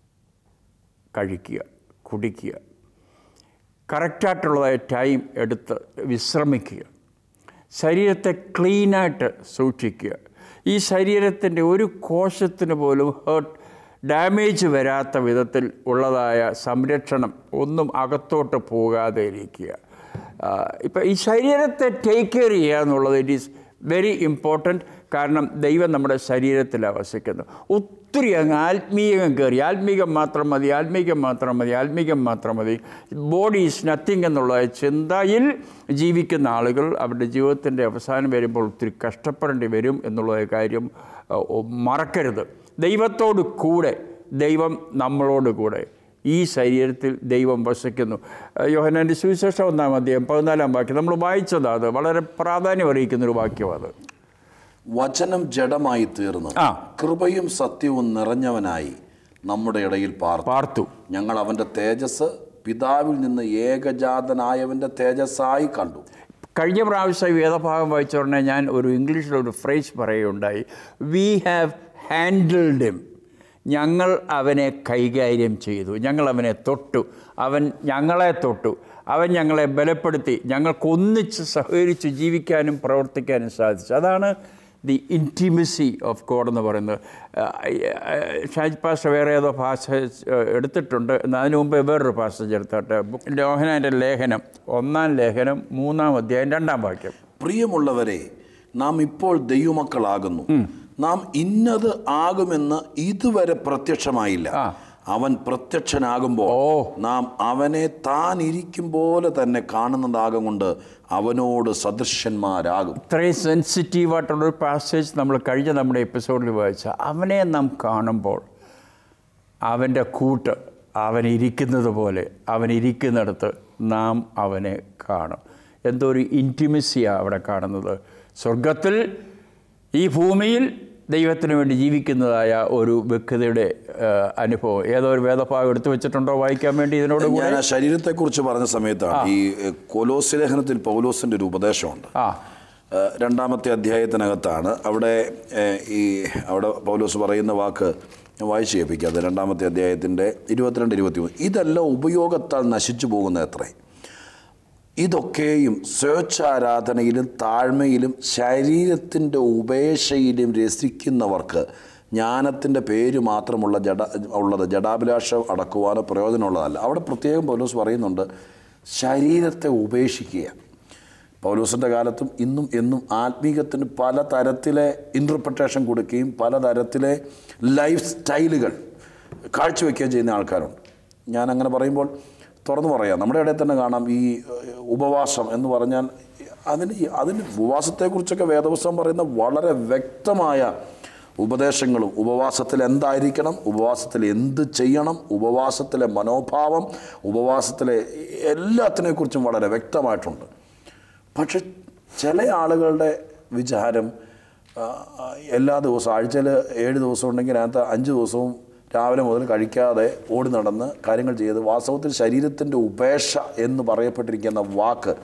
Speaker 2: കഴിക്കുക കുടിക്കുക കറക്റ്റായിട്ടുള്ളതായ ടൈം എടുത്ത് വിശ്രമിക്കുക ശരീരത്തെ ക്ലീനായിട്ട് സൂക്ഷിക്കുക ഈ ശരീരത്തിൻ്റെ ഒരു കോശത്തിന് പോലും ഹേർട്ട് ഡാമേജ് വരാത്ത വിധത്തിൽ ഉള്ളതായ സംരക്ഷണം ഒന്നും അകത്തോട്ട് പോകാതെ ഇരിക്കുക ഇപ്പം ഈ ശരീരത്തെ ടേക്ക് കെയർ ചെയ്യുക എന്നുള്ളത് ഇറ്റ് ഈസ് വെരി ഇമ്പോർട്ടൻറ്റ് കാരണം ദൈവം നമ്മുടെ ശരീരത്തിലാണ് വസിക്കുന്നത് ഒത്തിരി അങ്ങ് ആത്മീയം കയറി ആത്മീകം മാത്രം മതി ആത്മീകം മാത്രം മതി ആത്മീകം മാത്രം മതി ബോഡി ഈസ് നത്തിങ് എന്നുള്ള ചിന്തയിൽ ജീവിക്കുന്ന ആളുകൾ അവരുടെ ജീവിതത്തിൻ്റെ അവസാനം വരുമ്പോൾ ഒത്തിരി കഷ്ടപ്പെടേണ്ടി വരും എന്നുള്ള കാര്യം അഹ്, മറക്കരുത് ദൈവത്തോട് കൂടെ ദൈവം നമ്മളോട് കൂടെ ഈ ശരീരത്തിൽ ദൈവം വസിക്കുന്നു അഹ് യോഹന്നാൻ്റെ സുവിശേഷം ഒന്നാം അധ്യായം പതിനാലാം വാക്യം നമ്മൾ വായിച്ചതാണ് അത് വളരെ പ്രാധാന്യം അറിയിക്കുന്നൊരു വാക്യമാണ് അത്
Speaker 3: വചനം ജഡമായി തീർന്ന്
Speaker 2: ആ.
Speaker 3: കൃപയും സത്യവും നിറഞ്ഞവനായി നമ്മുടെ ഇടയിൽ പാർത്തു
Speaker 2: പാർത്തു
Speaker 3: ഞങ്ങൾ അവൻ്റെ തേജസ് പിതാവിൽ നിന്ന് ഏകജാതനായവൻ്റെ തേജസ്സായി കണ്ടു
Speaker 2: കഴിഞ്ഞ പ്രാവശ്യം ഈ വേദഭാഗം വായിച്ച ഉടനെ ഞാൻ ഒരു ഇംഗ്ലീഷിൽ ഒരു ഫ്രേസ് പറയുകയുണ്ടായി വി ഹാവ് ഹാൻഡിൽഡ് ഹിം ഞങ്ങൾ അവനെ കൈകാര്യം ചെയ്തു ഞങ്ങൾ അവനെ തൊട്ടു അവൻ ഞങ്ങളെ തൊട്ടു അവൻ ഞങ്ങളെ ബലപ്പെടുത്തി ഞങ്ങൾക്ക് ഒന്നിച്ച് സഹകരിച്ച് ജീവിക്കാനും പ്രവർത്തിക്കാനും സാധിച്ചു അതാണ് ദി ഇൻറ്റിമസി ഓഫ് ഗോഡ് എന്ന് പറയുന്നത് ഷാജ് പാസ്റ്റർ വേറെ ഏതോ ഭാഷ എടുത്തിട്ടുണ്ട് എന്നാൽ അതിനു മുമ്പ് വേറൊരു പാസേജ് എടുത്തോട്ടെ ലോഹനാൻ്റെ ലേഖനം ഒന്നാം ലേഖനം മൂന്നാം അധ്യായം രണ്ടാം വാക്യം
Speaker 3: പ്രിയമുള്ളവരെ നാം ഇപ്പോൾ ദൈവമക്കളാകുന്നു നാം ഇന്നത് ആകുമെന്ന് ഇതുവരെ പ്രത്യക്ഷമായില്ല
Speaker 2: ആ.
Speaker 3: അവൻ പ്രത്യക്ഷനാകുമ്പോൾ
Speaker 2: ഓ.
Speaker 3: നാം അവനെ താൻ ഇരിക്കും പോലെ തന്നെ കാണുന്നതാകും കൊണ്ട് അവനോട് സദൃശന്മാരാകും
Speaker 2: ഇത്രയും സെൻസിറ്റീവായിട്ടുള്ളൊരു പാസേജ് നമ്മൾ കഴിഞ്ഞ നമ്മുടെ എപ്പിസോഡിൽ വായിച്ച അവനെ നാം കാണുമ്പോൾ അവൻ്റെ കൂട്ട് അവൻ ഇരിക്കുന്നത് പോലെ അവൻ ഇരിക്കുന്നിടത്ത് നാം അവനെ കാണും എന്തോ ഒരു ഇൻറ്റിമസിയാണ് അവിടെ കാണുന്നത് സ്വർഗത്തിൽ ഈ ഭൂമിയിൽ ദൈവത്തിന് വേണ്ടി ജീവിക്കുന്നതായ ഒരു വ്യക്തതയുടെ ആ, അനുഭവം ഏതോ ഒരു വേദഭാഗം എടുത്തു വെച്ചിട്ടുണ്ടോ വായിക്കാൻ വേണ്ടി ഇതിനോട് കൂടെ
Speaker 3: ഞാൻ ആ ശരീരത്തെക്കുറിച്ച് പറഞ്ഞ സമയത്താണ് ഈ എഹ്, കൊലോസ് ലേഖനത്തിൽ പൗലോസിൻ്റെ ഒരു ഉപദേശമുണ്ട്
Speaker 2: ആ
Speaker 3: ഏഹ് രണ്ടാമത്തെ അധ്യായത്തിനകത്താണ് അവിടെ ഏഹ് ഈ അവിടെ പൗലോസ് പറയുന്ന വാക്ക് ഞാൻ വായിച്ച് കേൾപ്പിക്കാം അത് രണ്ടാമത്തെ അധ്യായത്തിൻ്റെ ഇരുപത്തിരണ്ട് ഇരുപത്തി മൂന്ന് ഇതെല്ലാം ഉപയോഗത്താൽ നശിച്ചു പോകുന്ന എത്രേ ഇതൊക്കെയും സ്വേച്ഛാരാധനയിലും താഴ്മയിലും ശരീരത്തിൻ്റെ ഉപേക്ഷയിലും രസിക്കുന്നവർക്ക് ജ്ഞാനത്തിൻ്റെ പേര് മാത്രമുള്ള ജഡ ഉള്ളത് ജഡാഭിലാഷം അടക്കുവാനോ പ്രയോജനമുള്ളതല്ല അവിടെ പ്രത്യേകം പൗലോസ് പറയുന്നുണ്ട് ശരീരത്തെ ഉപേക്ഷിക്കുക പൗലോസിൻ്റെ കാലത്തും ഇന്നും എന്നും ആത്മീകത്തിന് പല തരത്തിലെ ഇൻ്റർപ്രിട്ടേഷൻ കൊടുക്കുകയും പല തരത്തിലെ ലൈഫ് സ്റ്റൈലുകൾ കാഴ്ചവെക്കുകയും ചെയ്യുന്ന ആൾക്കാരുണ്ട് ഞാൻ അങ്ങനെ പറയുമ്പോൾ തുറന്നു പറയാം നമ്മുടെ ഇടയിൽ തന്നെ കാണാം ഈ ഏഹ്, ഉപവാസം എന്ന് പറഞ്ഞാൽ അതിന് ഈ- അതിന് ഉപവാസത്തെക്കുറിച്ചൊക്കെ വേദപുസ്തകം പറയുന്ന വളരെ വ്യക്തമായ ഉപദേശങ്ങളും ഉപവാസത്തിൽ എന്തായിരിക്കണം ഉപവാസത്തിൽ എന്ത് ചെയ്യണം ഉപവാസത്തിലെ മനോഭാവം ഉപവാസത്തിലെ എല്ലാത്തിനെക്കുറിച്ചും വളരെ വ്യക്തമായിട്ടുണ്ട് പക്ഷെ ചില ആളുകളുടെ വിചാരം ആ, ആ, എല്ലാ ദിവസവും ആഴ്ചയിൽ ഏഴ് ദിവസം ഉണ്ടെങ്കിൽ അതിനകത്ത് അഞ്ച് ദിവസവും രാവിലെ മുതൽ കഴിക്കാതെ ഓടി നടന്ന് കാര്യങ്ങൾ ചെയ്ത് വാസ്തവത്തിൽ ശരീരത്തിൻ്റെ ഉപേക്ഷ എന്ന് പറയപ്പെട്ടിരിക്കുന്ന വാക്ക്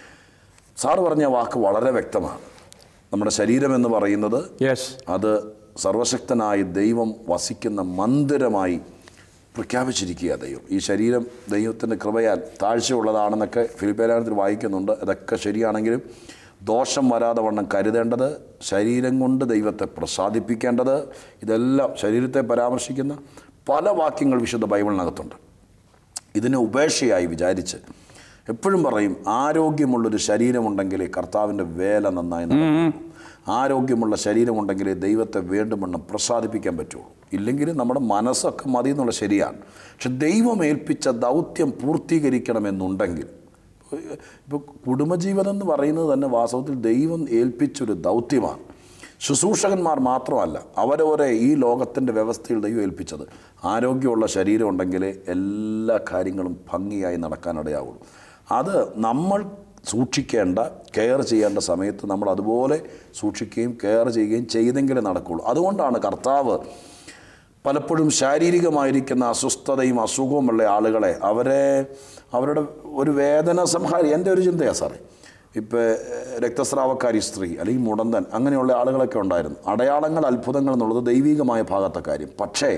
Speaker 3: സാറ് പറഞ്ഞ വാക്ക് വളരെ വ്യക്തമാണ് നമ്മുടെ ശരീരം എന്ന് പറയുന്നത്
Speaker 2: യെസ്
Speaker 3: അത് സർവശക്തനായ ദൈവം വസിക്കുന്ന മന്ദിരമായി പ്രഖ്യാപിച്ചിരിക്കുക ദൈവം ഈ ശരീരം ദൈവത്തിൻ്റെ കൃപയാൽ താഴ്ചയുള്ളതാണെന്നൊക്കെ ഫിലിപ്പേലാനത്തിൽ വായിക്കുന്നുണ്ട് അതൊക്കെ ശരിയാണെങ്കിലും ദോഷം വരാതെ വണ്ണം കരുതേണ്ടത് ശരീരം കൊണ്ട് ദൈവത്തെ പ്രസാദിപ്പിക്കേണ്ടത് ഇതെല്ലാം ശരീരത്തെ പരാമർശിക്കുന്ന പല വാക്യങ്ങൾ വിശുദ്ധ ബൈബിളിനകത്തുണ്ട് ഇതിനെ ഉപേക്ഷയായി വിചാരിച്ച് എപ്പോഴും പറയും ആരോഗ്യമുള്ളൊരു ശരീരമുണ്ടെങ്കിൽ കർത്താവിൻ്റെ വേല നന്നായി നടക്കും ആരോഗ്യമുള്ള ശരീരമുണ്ടെങ്കിൽ ദൈവത്തെ വേണ്ടുമെണ്ണം പ്രസാദിപ്പിക്കാൻ പറ്റുള്ളൂ ഇല്ലെങ്കിൽ നമ്മുടെ മനസ്സൊക്കെ മതി എന്നുള്ള ശരിയാണ് പക്ഷെ ദൈവം ഏൽപ്പിച്ച ദൗത്യം പൂർത്തീകരിക്കണമെന്നുണ്ടെങ്കിൽ ഇപ്പോൾ കുടുംബജീവിതം എന്ന് പറയുന്നത് തന്നെ വാസ്തവത്തിൽ ദൈവം ഏൽപ്പിച്ചൊരു ദൗത്യമാണ് ശുശ്രൂഷകന്മാർ മാത്രമല്ല അവരവരെ ഈ ലോകത്തിൻ്റെ വ്യവസ്ഥയിൽ ദൈവം ഏൽപ്പിച്ചത് ആരോഗ്യമുള്ള ശരീരം ഉണ്ടെങ്കിൽ എല്ലാ കാര്യങ്ങളും ഭംഗിയായി നടക്കാനിടയാവുള്ളൂ അത് നമ്മൾ സൂക്ഷിക്കേണ്ട കെയർ ചെയ്യേണ്ട സമയത്ത് നമ്മൾ അതുപോലെ സൂക്ഷിക്കുകയും കെയർ ചെയ്യുകയും ചെയ്തെങ്കിലേ നടക്കുകയുള്ളൂ അതുകൊണ്ടാണ് കർത്താവ് പലപ്പോഴും ശാരീരികമായിരിക്കുന്ന അസ്വസ്ഥതയും അസുഖവുമുള്ള ആളുകളെ അവരെ അവരുടെ ഒരു വേദന സംഹാരി എൻ്റെ ഒരു ചിന്തയാണ് സാറേ ഇപ്പോൾ രക്തസ്രാവക്കാരി സ്ത്രീ അല്ലെങ്കിൽ മുടന്തൻ അങ്ങനെയുള്ള ആളുകളൊക്കെ ഉണ്ടായിരുന്നു അടയാളങ്ങൾ അത്ഭുതങ്ങൾ എന്നുള്ളത് ദൈവികമായ ഭാഗത്തെ കാര്യം പക്ഷേ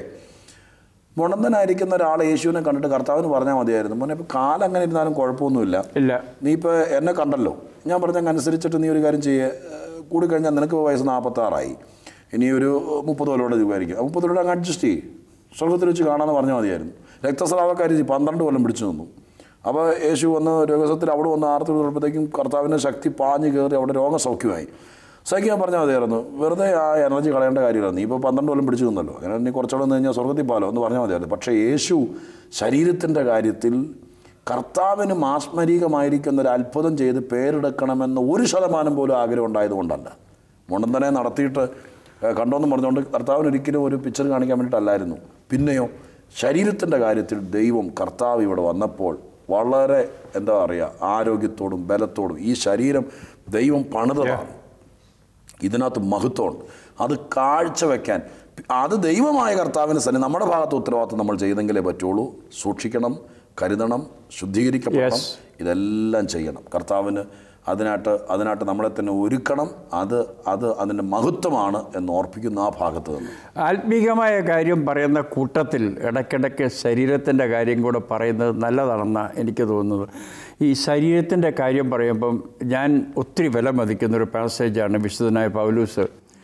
Speaker 3: മുടന്തനായിരിക്കുന്ന ഒരാൾ യേശുവിനെ കണ്ടിട്ട് കർത്താവിന് പറഞ്ഞാൽ മതിയായിരുന്നു മോനെ ഇപ്പോൾ കാലങ്ങനെ ഇരുന്നാലും കുഴപ്പമൊന്നുമില്ല
Speaker 2: ഇല്ല
Speaker 3: നീ ഇപ്പോൾ എന്നെ കണ്ടല്ലോ ഞാൻ പറഞ്ഞങ്ങനുസരിച്ചിട്ട് നീ ഒരു കാര്യം ചെയ്യേ കൂടി കഴിഞ്ഞാൽ നിനക്ക് വയസ്സ് നാൽപ്പത്താറായി ഇനി ഒരു മുപ്പത് കൊല്ലോടെ രൂപയായിരിക്കും മുപ്പത് കൊല്ലോടെ അങ്ങ് അഡ്ജസ്റ്റ് ചെയ്യും സ്വർഗത്തിൽ വെച്ച് കാണാമെന്ന് പറഞ്ഞാൽ മതിയായിരുന്നു രക്തസ്രാവക്കാരി പന്ത്രണ്ട് കൊല്ലം പിടിച്ചു നിന്നു അപ്പോൾ യേശു വന്ന് രോഗസത്തിൽ അവിടെ വന്ന് ആർത്തി തുടർപ്പോഴത്തേക്കും കർത്താവിൻ്റെ ശക്തി പാഞ്ഞ് കയറി അവിടെ രോഗസൗഖ്യമായി സഹിക്കാൻ പറഞ്ഞാൽ മതിയായിരുന്നു വെറുതെ ആ എനർജി കളയേണ്ട കാര്യമില്ല നീ ഇപ്പോൾ പന്ത്രണ്ട് കൊല്ലം പിടിച്ചു നിന്നല്ലോ അങ്ങനെ നീ കുറച്ചുകൂടെ നിന്ന് കഴിഞ്ഞാൽ സ്വർഗത്തിൽ പാലോ എന്ന് പറഞ്ഞാൽ മതിയായിരുന്നു പക്ഷേ യേശു ശരീരത്തിൻ്റെ കാര്യത്തിൽ കർത്താവിന് മാസ്മരികമായിരിക്കുന്ന ഒരു അത്ഭുതം ചെയ്ത് പേരെടുക്കണമെന്ന് ഒരു ശതമാനം പോലും ആഗ്രഹം ഉണ്ടായതുകൊണ്ടല്ല മുണ്ടന്തനെ നടത്തിയിട്ട് ഏഹ്, കണ്ടോന്ന് പറഞ്ഞുകൊണ്ട് കർത്താവിന് ഒരിക്കലും ഒരു പിക്ചർ കാണിക്കാൻ വേണ്ടിയിട്ടല്ലായിരുന്നു പിന്നെയോ ശരീരത്തിൻ്റെ കാര്യത്തിൽ ദൈവം കർത്താവ് ഇവിടെ വന്നപ്പോൾ വളരെ എന്താ പറയുക ആരോഗ്യത്തോടും ബലത്തോടും ഈ ശരീരം ദൈവം പണിതതാണ് ഇതിനകത്ത് മഹത്വമുണ്ട് അത് കാഴ്ചവെക്കാൻ അത് ദൈവമായ കർത്താവിന് തന്നെ നമ്മുടെ ഭാഗത്ത് ഉത്തരവാദിത്വം നമ്മൾ ചെയ്തെങ്കിലേ പറ്റുള്ളൂ സൂക്ഷിക്കണം കരുതണം ശുദ്ധീകരിക്കപ്പെടണം
Speaker 2: Yes.
Speaker 3: ഇതെല്ലാം ചെയ്യണം കർത്താവിന് അതിനായിട്ട് അതിനായിട്ട് നമ്മളെ തന്നെ ഒരുക്കണം അത് അത് അതിൻ്റെ മഹത്വമാണ് എന്ന് ഓർപ്പിക്കുന്ന ആ ഭാഗത്ത് നിന്ന്
Speaker 2: ആത്മീകമായ കാര്യം പറയുന്ന കൂട്ടത്തിൽ ഇടയ്ക്കിടയ്ക്ക് ശരീരത്തിൻ്റെ കാര്യം കൂടെ പറയുന്നത് നല്ലതാണെന്നാണ് എനിക്ക് തോന്നുന്നത് ഈ ശരീരത്തിൻ്റെ കാര്യം പറയുമ്പം ഞാൻ ഒത്തിരി വില മതിക്കുന്ന ഒരു പാസേജാണ് വിശുദ്ധനായ പൗലൂസ്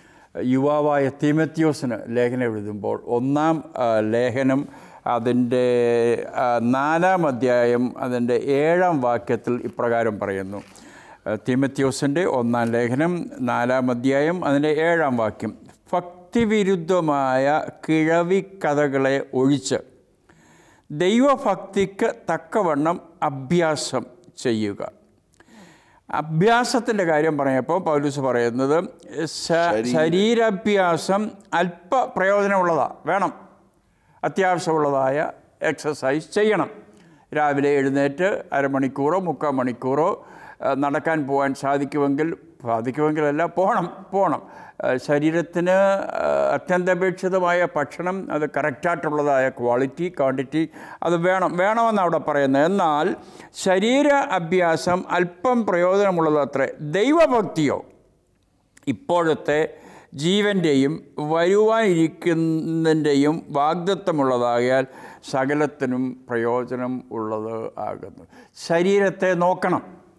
Speaker 2: യുവാവായ തീമത്യോസിന് ലേഖനം എഴുതുമ്പോൾ ഒന്നാം ആ, ലേഖനം അതിൻ്റെ ആ, നാലാം അധ്യായം അതിൻ്റെ ഏഴാം വാക്യത്തിൽ ഇപ്രകാരം പറയുന്നു തിമത്യോസിൻ്റെ ഒന്നാം ലേഖനം നാലാം അധ്യായം അതിൻ്റെ ഏഴാം വാക്യം ഭക്തിവിരുദ്ധമായ കിഴവിക്കഥകളെ ഒഴിച്ച് ദൈവഭക്തിക്ക് തക്കവണ്ണം അഭ്യാസം ചെയ്യുക അഭ്യാസത്തിൻ്റെ കാര്യം പറഞ്ഞപ്പോൾ പൗലൂസ് പറയുന്നത് ശ- ശരീരാഭ്യാസം അല്പ പ്രയോജനമുള്ളതാണ് വേണം അത്യാവശ്യമുള്ളതായ എക്സസൈസ് ചെയ്യണം രാവിലെ എഴുന്നേറ്റ് അരമണിക്കൂറോ മുക്കാൽ മണിക്കൂറോ ആ, നടക്കാൻ പോകാൻ സാധിക്കുമെങ്കിൽ സാധിക്കുമെങ്കിലല്ല പോകണം പോകണം ആ, ശരീരത്തിന് ആ, അത്യന്താപേക്ഷിതമായ ഭക്ഷണം അത് കറക്റ്റായിട്ടുള്ളതായ ക്വാളിറ്റി ക്വാണ്ടിറ്റി അത് വേണം വേണമെന്ന് അവിടെ പറയുന്നത് എന്നാൽ ശരീര അഭ്യാസം അല്പം പ്രയോജനമുള്ളതത്രേ ദൈവഭക്തിയോ ഇപ്പോഴത്തെ ജീവൻ്റെയും വരുവാനിരിക്കുന്നതിൻ്റെയും വാഗ്ദത്വമുള്ളതായാൽ സകലത്തിനും പ്രയോജനം ഉള്ളത് ആകുന്നു ശരീരത്തെ നോക്കണം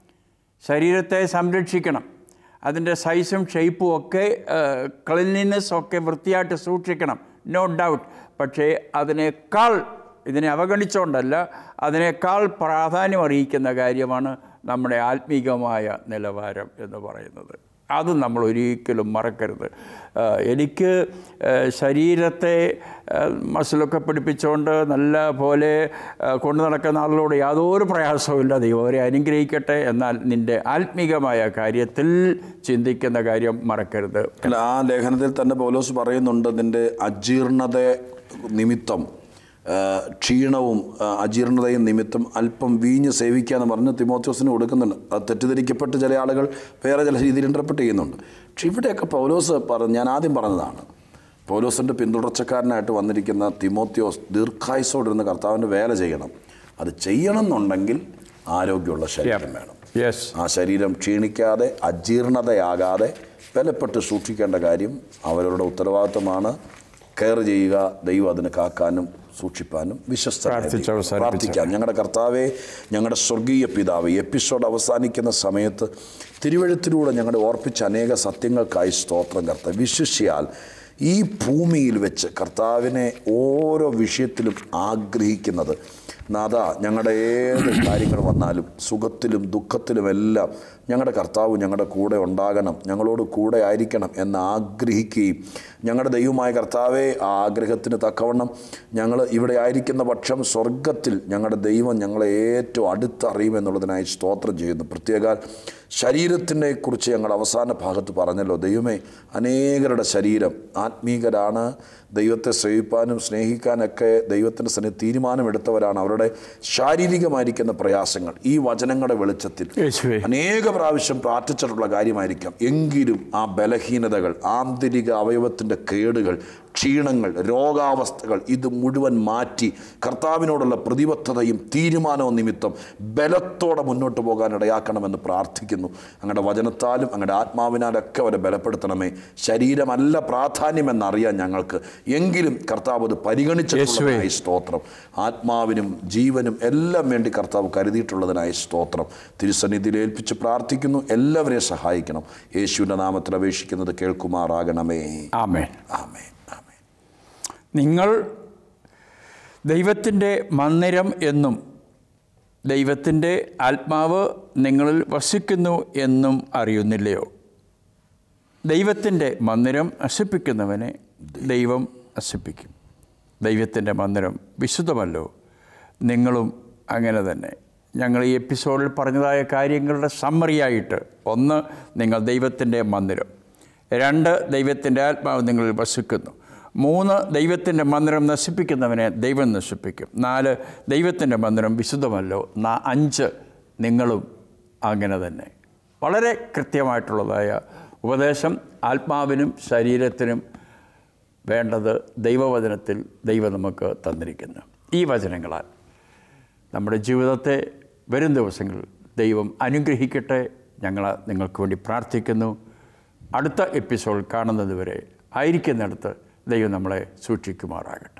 Speaker 2: ശരീരത്തെ സംരക്ഷിക്കണം അതിൻ്റെ സൈസും ഷേപ്പും ഒക്കെ ക്ലീൻലിനെസ് ഒക്കെ വൃത്തിയായിട്ട് സൂക്ഷിക്കണം നോ ഡൗട്ട് പക്ഷേ അതിനേക്കാൾ ഇതിനെ അവഗണിച്ചുകൊണ്ടല്ല അതിനേക്കാൾ പ്രാധാന്യം അറിയിക്കുന്ന കാര്യമാണ് നമ്മുടെ ആത്മീകമായ നിലവാരം എന്ന് പറയുന്നത് അത് നമ്മൾ ഒരിക്കലും മറക്കരുത് ആ, എനിക്ക് ആ, ശരീരത്തെ ആ, മസിലൊക്കെ പിടിപ്പിച്ചുകൊണ്ട് നല്ല പോലെ ആ, കൊണ്ടു നടക്കുന്ന ആളിനോട് യാതൊരു പ്രയാസവുമില്ല ദൈവം അവരെ അനുഗ്രഹിക്കട്ടെ എന്നാൽ നിൻ്റെ ആത്മീകമായ കാര്യത്തിൽ ചിന്തിക്കുന്ന കാര്യം മറക്കരുത്
Speaker 3: അല്ല ആ ലേഖനത്തിൽ തന്നെ പൗലോസ് പറയുന്നുണ്ട് നിന്റെ അജീർണത നിമിത്തം ആ, ക്ഷീണവും ആ, അജീർണതയും നിമിത്തം അല്പം വീഞ്ഞ് സേവിക്കുക എന്ന് പറഞ്ഞ് തിമോത്യോസിന് കൊടുക്കുന്നുണ്ട് അത് തെറ്റിദ്ധരിക്കപ്പെട്ട് ചില ആളുകൾ വേറെ ചില രീതിയിൽ ഇൻ്റർപ്രറ്റ് ചെയ്യുന്നുണ്ട് പക്ഷെ ഇവിടെയൊക്കെ പൗലോസ് പറഞ്ഞ് ഞാൻ ആദ്യം പറഞ്ഞതാണ് പൗലോസിൻ്റെ പിന്തുടർച്ചക്കാരനായിട്ട് വന്നിരിക്കുന്ന തിമോത്യോസ് ദീർഘായുസോടിരുന്ന് കർത്താവിൻ്റെ വേല ചെയ്യണം അത് ചെയ്യണം എന്നുണ്ടെങ്കിൽ ആരോഗ്യമുള്ള ശരീരം വേണം
Speaker 2: യെസ്
Speaker 3: ആ ശരീരം ക്ഷീണിക്കാതെ അജീർണതയാകാതെ ബലപ്പെട്ട് സൂക്ഷിക്കേണ്ട കാര്യം അവരവരുടെ ഉത്തരവാദിത്തമാണ് കെയർ ചെയ്യുക ദൈവം അതിന് കാക്കാനും സൂക്ഷിപ്പാനും
Speaker 2: പ്രാർത്ഥിച്ച്
Speaker 3: വിശ്വസ്ത
Speaker 2: അവസാനിപ്പിച്ചാൽ.
Speaker 3: പ്രാർത്ഥിക്കാം ഞങ്ങളുടെ കർത്താവെ ഞങ്ങളുടെ സ്വർഗീയ പിതാവ് ഈ എപ്പിസോഡ് അവസാനിക്കുന്ന സമയത്ത് തിരുവഴുത്തിലൂടെ ഞങ്ങളുടെ ഓർപ്പിച്ച അനേക സത്യങ്ങൾക്കായി സ്തോത്രം കർത്താവ് വിശ്വസിയാൽ ഈ ഭൂമിയിൽ വെച്ച് കർത്താവിനെ ഓരോ വിഷയത്തിലും ആഗ്രഹിക്കുന്നത് നാഥ ഞങ്ങളുടെ ഏത് കാര്യങ്ങൾ വന്നാലും സുഖത്തിലും ദുഃഖത്തിലുമെല്ലാം ഞങ്ങളുടെ കർത്താവ് ഞങ്ങളുടെ കൂടെ ഉണ്ടാകണം ഞങ്ങളോട് കൂടെ ആയിരിക്കണം എന്ന് ആഗ്രഹിക്കുകയും ഞങ്ങളുടെ ദൈവമായ കർത്താവെ ആ ആഗ്രഹത്തിന് തക്കവണ്ണം ഞങ്ങൾ ഇവിടെ ആയിരിക്കുന്ന പക്ഷം സ്വർഗത്തിൽ ഞങ്ങളുടെ ദൈവം ഞങ്ങളെ ഏറ്റവും അടുത്തറിയുമെന്നുള്ളതിനായി സ്തോത്രം ചെയ്യുന്നു പ്രത്യേക ശരീരത്തിനെ കുറിച്ച് ഞങ്ങൾ അവസാന ഭാഗത്ത് പറഞ്ഞല്ലോ ദൈവമേ അനേകരുടെ ശരീരം ആത്മീകരാണ് ദൈവത്തെ സേവിപ്പാനും സ്നേഹിക്കാനൊക്കെ ദൈവത്തിൻ്റെ സന്നി തീരുമാനമെടുത്തവരാണ് അവരുടെ ശാരീരികമായിരിക്കുന്ന പ്രയാസങ്ങൾ ഈ വചനങ്ങളുടെ വെളിച്ചത്തിൽ
Speaker 2: യേശുവേ
Speaker 3: അനേക പ്രാവശ്യം പ്രാർത്ഥിച്ചിട്ടുള്ള കാര്യമായിരിക്കാം എങ്കിലും ആ ബലഹീനതകൾ ആന്തരിക അവയവത്തിൻ്റെ കേടുകൾ ക്ഷീണങ്ങൾ രോഗാവസ്ഥകൾ ഇത് മുഴുവൻ മാറ്റി കർത്താവിനോടുള്ള പ്രതിബദ്ധതയും തീരുമാനവും നിമിത്തം ബലത്തോടെ മുന്നോട്ട് പോകാൻ ഇടയാക്കണമെന്ന് പ്രാർത്ഥിക്കുന്നു അങ്ങയുടെ വചനത്താലും അങ്ങയുടെ ആത്മാവിനാലൊക്കെ അവരെ ബലപ്പെടുത്തണമേ ശരീരമല്ല പ്രാധാന്യമെന്നറിയാൻ ഞങ്ങൾക്ക് എങ്കിലും കർത്താവ് അത് പരിഗണിച്ചിട്ടുള്ളതിനായി സ്തോത്രം ആത്മാവിനും ജീവനും എല്ലാം വേണ്ടി കർത്താവ് കരുതിയിട്ടുള്ളതിനായി സ്തോത്രം തിരുസന്നിധിയിൽ ഏൽപ്പിച്ച് പ്രാർത്ഥിക്കുന്നു എല്ലാവരെയും സഹായിക്കണം യേശുവിൻ്റെ നാമത്തിൽ അപേക്ഷിക്കുന്നത് കേൾക്കുമാറാകണമേ
Speaker 2: ആമേൻ
Speaker 3: ആമേ ആമേ
Speaker 2: നിങ്ങൾ ദൈവത്തിൻ്റെ മന്ദിരം എന്നും ദൈവത്തിൻ്റെ ആത്മാവ് നിങ്ങളിൽ വസിക്കുന്നു എന്നും അറിയുന്നില്ലയോ ദൈവത്തിൻ്റെ മന്ദിരം നശിപ്പിക്കുന്നവനെ ദൈവം നശിപ്പിക്കും ദൈവത്തിൻ്റെ മന്ദിരം വിശുദ്ധമല്ലോ നിങ്ങളും അങ്ങനെ തന്നെ ഞങ്ങൾ ഈ എപ്പിസോഡിൽ പറഞ്ഞതായ കാര്യങ്ങളുടെ സമ്മറിയായിട്ട് ഒന്ന് നിങ്ങൾ ദൈവത്തിൻ്റെ മന്ദിരം രണ്ട് ദൈവത്തിൻ്റെ ആത്മാവ് നിങ്ങളിൽ വസിക്കുന്നു മൂന്ന് ദൈവത്തിൻ്റെ മന്ദിരം നശിപ്പിക്കുന്നവനെ ദൈവം നശിപ്പിക്കും നാല് ദൈവത്തിൻ്റെ മന്ദിരം വിശുദ്ധമല്ലോ നാ അഞ്ച് നിങ്ങളും അങ്ങനെ തന്നെ വളരെ കൃത്യമായിട്ടുള്ളതായ ഉപദേശം ആത്മാവിനും ശരീരത്തിനും വേണ്ടത് ദൈവവചനത്തിൽ ദൈവം നമുക്ക് തന്നിരിക്കുന്നു ഈ വചനങ്ങളാൽ നമ്മുടെ ജീവിതത്തെ വരും ദിവസങ്ങളിൽ ദൈവം അനുഗ്രഹിക്കട്ടെ ഞങ്ങൾ നിങ്ങൾക്ക് വേണ്ടി പ്രാർത്ഥിക്കുന്നു അടുത്ത എപ്പിസോഡ് കാണുന്നത് വരെ ആയിരിക്കുന്നിടത്ത് ദൈവം നമ്മളെ സൂക്ഷിക്കുമാറാകട്ടെ